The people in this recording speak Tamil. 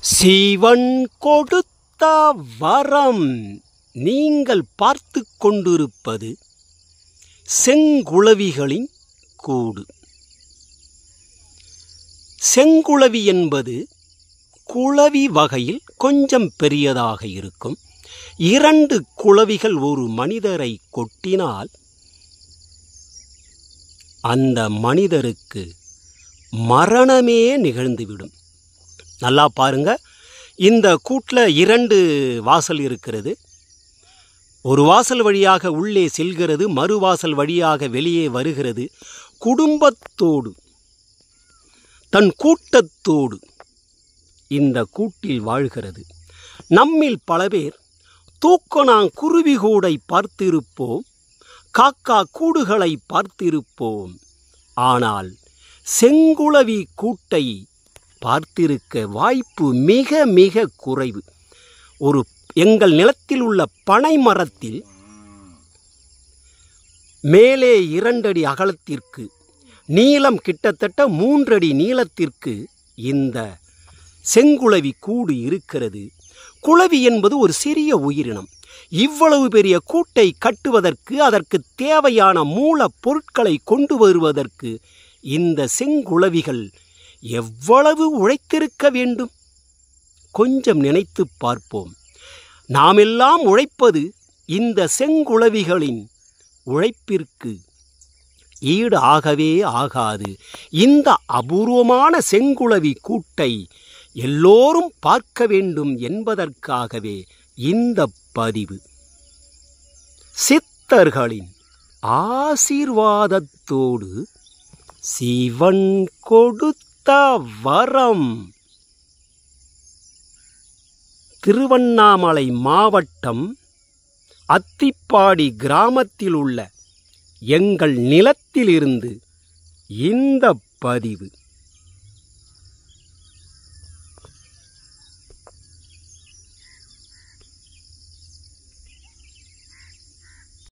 சிவன் கொடுத்த வரம் நீங்கள் பார்த்து கொண்டிருப்பது செங்குளவிகளின் கூடு செங்குளவி என்பது குளவி வகையில் கொஞ்சம் பெரியதாக இருக்கும் இரண்டு குளவிகள் ஒரு மனிதரை கொட்டினால் அந்த மனிதருக்கு மரணமே நிகழ்ந்துவிடும் நல்லா பாருங்க இந்த கூட்டில் இரண்டு வாசல் இருக்கிறது ஒரு வாசல் வழியாக உள்ளே செல்கிறது மறுவாசல் வழியாக வெளியே வருகிறது குடும்பத்தோடு தன் கூட்டத்தோடு இந்த கூட்டில் வாழ்கிறது நம்மில் பல பேர் தூக்கணாங் குருவி கூடை பார்த்திருப்போம் காக்கா கூடுகளை பார்த்திருப்போம் ஆனால் செங்குளவி கூட்டை பார்த்திருக்க வாய்ப்பு மிக மிக குறைவு ஒரு எங்கள் நிலத்தில் உள்ள பனை மரத்தில் மேலே இரண்டடி அகலத்திற்கு நீளம் கிட்டத்தட்ட மூன்றடி நீளத்திற்கு இந்த செங்குளவி கூடு இருக்கிறது குளவி என்பது ஒரு சிறிய உயிரினம் இவ்வளவு பெரிய கூட்டை கட்டுவதற்கு அதற்கு தேவையான மூலப் பொருட்களை கொண்டு வருவதற்கு இந்த செங்குளவிகள் எவ்வளவு உழைத்திருக்க வேண்டும் கொஞ்சம் நினைத்து பார்ப்போம் நாமெல்லாம் உழைப்பது இந்த செங்குளவிகளின் உழைப்பிற்கு ஈடு ஆகவே ஆகாது இந்த அபூர்வமான செங்குளவி கூட்டை எல்லோரும் பார்க்க வேண்டும் என்பதற்காகவே இந்த பதிவு சித்தர்களின் ஆசீர்வாதத்தோடு சிவன் கொடுத்த வரம் திருவண்ணாமலை மாவட்டம் அத்திப்பாடி கிராமத்தில் உள்ள எங்கள் நிலத்திலிருந்து இந்த பதிவு